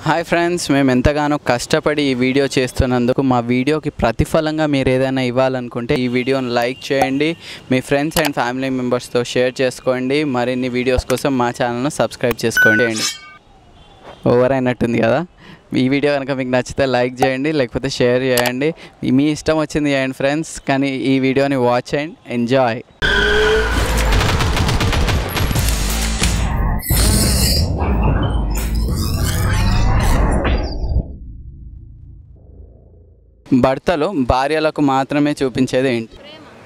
Hi friends మేము ఎంతగానో కష్టపడి ఈ వీడియో చేస్తున్నందుకు మా వీడియోకి ప్రతిఫలంగా మీరు ఏదైనా ఇవ్వాలనుకుంటే ఈ వీడియోని లైక్ చేయండి మీ ఫ్రెండ్స్ అండ్ ఫ్యామిలీ మెంబర్స్తో షేర్ చేసుకోండి మరిన్ని వీడియోస్ కోసం మా ఛానల్ను సబ్స్క్రైబ్ చేసుకోండి అండి ఓవర్ అయినట్టుంది కదా ఈ వీడియో కనుక మీకు నచ్చితే లైక్ చేయండి లేకపోతే షేర్ చేయండి మీ ఇష్టం వచ్చింది చేయండి ఫ్రెండ్స్ కానీ ఈ వీడియోని వాచ్ అండ్ ఎంజాయ్ భర్తలు భార్యలకు మాత్రమే చూపించేది ఏంటి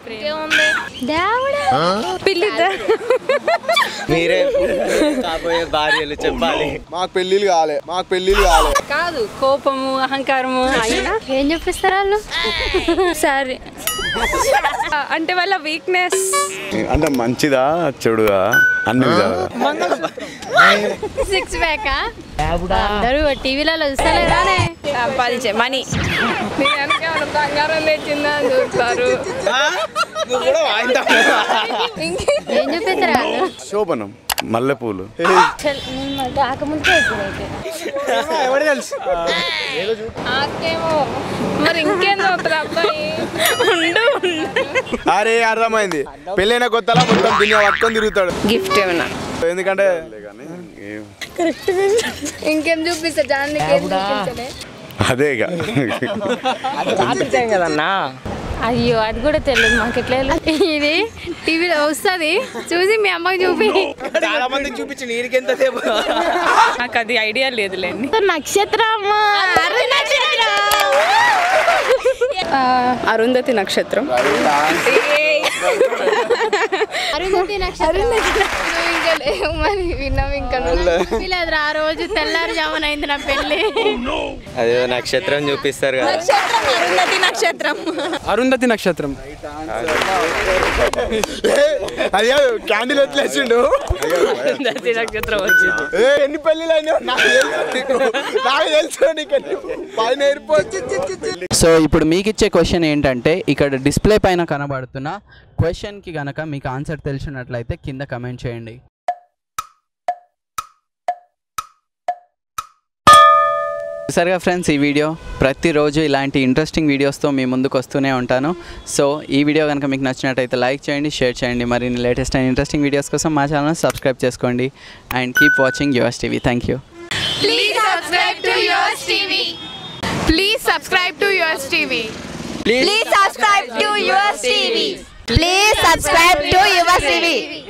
మీరే కాబోయే భార్యలు చెప్పాలి మాకు పెళ్ళిళ్ళు కాలే మాకు పెళ్ళిళ్ళు కాలే కాదు కోపము అహంకారము అయినా ఏం చూపిస్తారు వాళ్ళు సరే అంటే వాళ్ళ వీక్నెస్ అంటే మంచిదా చెడుగా అన్ని విధాలుగా సిక్స్ ప్యాక్ అందరూ టీవీలలో చూస్తలేరానే సంపాదించే మనీ బంగారం తెచ్చిందా అని చూస్తారు ఏం చూపిస్తారు వాళ్ళు శోభనం మల్లెపూలు రాకముందుకే నాకేమో మరి ఇంకేం చదువుతారు అబ్బాయి ఉండు అరే అర్థమైంది పెళ్ళైన కొత్తలా మొత్తం దునియా పట్టుకొని తిరుగుతాడు గిఫ్ట్ ఏమన్నా ఎందుకంటే ఇంకేం చూపిస్తారు దాన్ని ఏం చూపించలే అదే ఇక కదన్నా అయ్యో అది కూడా తెలియదు మాకు ఎట్లా తెలియదు? ఇది టీవీలో వస్తుంది చూసి మీ అమ్మకి చూపి చాలా మంది చూపించి నీరికెంత సేపు నాకు అది ఐడియా లేదులేండి నక్షత్రం అరుంధతి నక్షత్రం అరుంధతి నక్షత్రం ఇంకా లేవు మరి విన్నాం ఇంకా లేదు ఆ రోజు తెల్లారుజామున అయింది నా పెళ్ళి అదే నక్షత్రం చూపిస్తారు కదా అరుంధతి నక్షత్రం అదే క్యాండిల్ వదిలేసిండు నక్షత్రం వచ్చింది ఏ, ఎన్ని పెళ్ళిళ్ళు అయినా నాకు తెలుసు నీకు. నాకు తెలుసు నీకు ఎన్ని పైన ఎయిర్పోర్ట్ సో ఇప్పుడు మీకు ఇచ్చే క్వశ్చన్ ఏంటంటే ఇక్కడ డిస్ప్లే పైన కనబడుతున్న క్వశ్చన్కి కనుక మీకు ఆన్సర్ తెలిసినట్లయితే కింద కమెంట్ చేయండి సరిగా ఫ్రెండ్స్ ఈ వీడియో ప్రతిరోజు ఇలాంటి ఇంట్రెస్టింగ్ వీడియోస్తో మీ ముందుకు వస్తూనే ఉంటాను సో ఈ వీడియో కనుక మీకు నచ్చినట్టయితే లైక్ చేయండి షేర్ చేయండి మరిన్ని లేటెస్ట్ అండ్ ఇంట్రెస్టింగ్ వీడియోస్ కోసం మా ఛానల్ సబ్స్క్రైబ్ చేసుకోండి and keep watching yours TV thank you Please subscribe to yours TV. Please subscribe to yours TV. Please subscribe to your TV. Please subscribe to your TV.